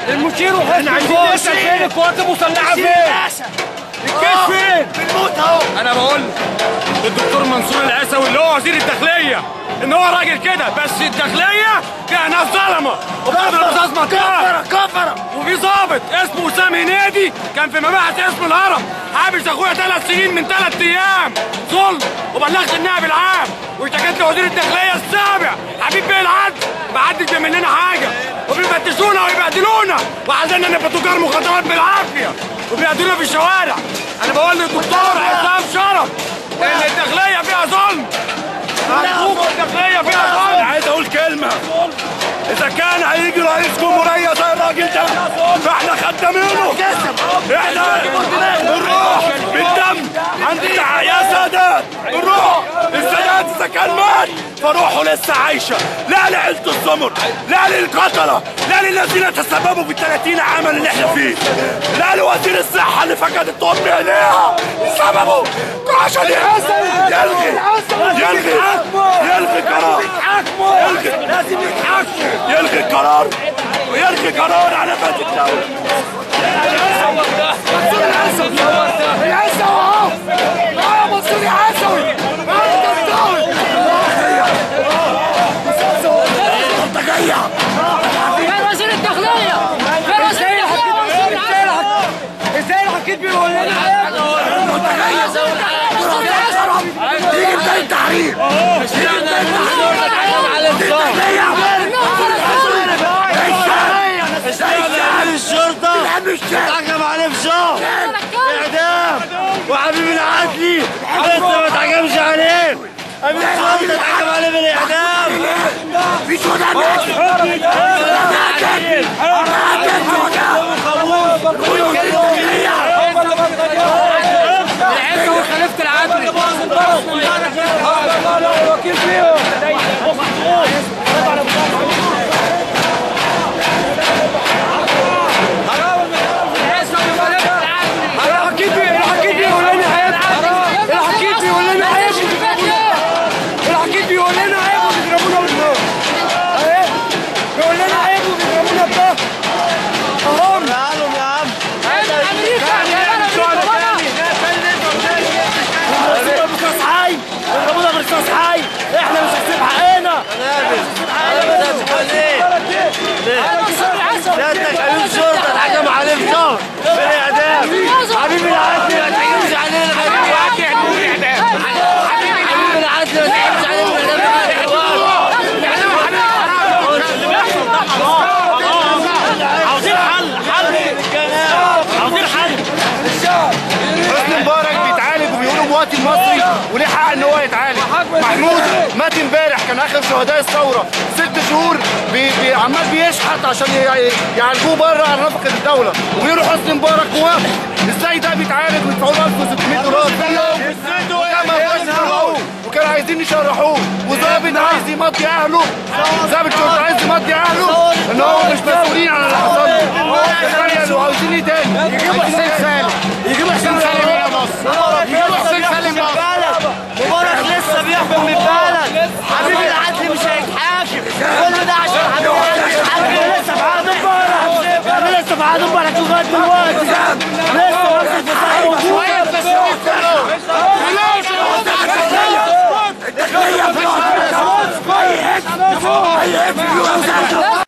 المشير وحسن عايزين نسال فين القوات المسلحه فين؟ الكيس فين؟ بنموت اهو انا بقول للدكتور منصور العسوي اللي هو وزير الداخليه ان هو راجل كده بس الداخليه فيها ناس ظلمه وبتضرب رصاص مطار كفره كفره وفي ضابط اسمه اسامه هنيدي كان في مباحث اسم الهرم حابس اخويا ثلاث سنين من ثلاث ايام ظلم وبلغت النائب العام واشتكيت لوزير الداخليه السابع حبيب بيه العدل ما حدش بيعمل لنا حاجه وبيفتشونا ويبهدلونا وعايزيننا نبقى تجار مخدرات بالعافيه وبيهدلونا في الشوارع انا بقول للدكتور عصام شرف ان الداخليه فيها ظلم أرجوك الداخليه فيها ظلم عايز اقول كلمه اذا كان هيجي رئيس جمهوريه زي الراجل ده فاحنا خدامينه احنا بنروح بالدم عند يا سادات بنروح السادات اذا كان مات فروحه لسه عايشه لا لعيله السمر لا للقتله لا للذين تسببوا في ال 30 عاما اللي احنا فيه لا لوزير الصحه اللي فقدت ام عينيها سببه عشان يلغي يلغي يلغي قرار يلغي لازم يتحكم يلغي قرار ويلغي قرار على فات الدولة منصور العسوي العسوي اهو اه منصور العسوي انت جايه فين وزير الداخلية؟ فين وزير الداخلية؟ ازاي الحكيم بيقول لنا انت جايه تيجي بدايه التحرير تيجي بدايه التحرير الشرطة اتحكم عليه بشهر اعدام وحبيب العدلي لسه ما اتحكمش عليه امين الشرطة اتحكم عليه بالاعدام في شهداء ماتت العزة وخليفة العدل وكيل فيهم الحكيم بي- الحكيم بيقول لنا عيب الحكيم بيقول لنا عيب الحكيم بيقول لنا عيب وبيضربونا بالنار اهي بيقول لنا عيب وبيضربونا بالنار اهم تعالوا يا عم يضربوا برصاص حي يضربونا برصاص حي احنا مش هنسيب حقنا سيادتك امين شرطه اتحكم عليه بشهر بالاعدام حبيب العدل ما تحكمش عليه لغايه دلوقتي حبيب العدل ما تحكمش عليه لغايه عاوزين حل حل عاوزين حل حسني مبارك بيتعالج وبيقولوا مواطن مصري وليه حق ان هو يتعالج محمود مات امبارح كان اخر شهداء الثوره ست شهور بي بي عمال بيشحت عشان ي- يعالجوه بره على نفقه الدوله وبيقولوا حسني مبارك موافق ازاي ده بيتعالج ويدفعوا له 1600 دولار في اليوم وكان ما رضاش يشرحوه وكانوا عايزين يشرحوه وظابط عايز يمضي اهله ظابط شرطه عايز يمضي اهله ان هو مش مسؤولين عن اللي حصل له تخيلوا عاوزين ايه تاني يجيبوا حسين سالم يجيبوا حسين سالم هنا مصر يجيبوا حسين سالم مصر مبارك لسه بيحكم البلد حبيب العدل مش هيتحاكم كل ده عشان حبيب العدل لسه في عهد مبارك لسه في عهد مبارك لغايه دلوقتي لسه واخد في صحيح شويه بس الداخلية في الأرض. هيهد هيهد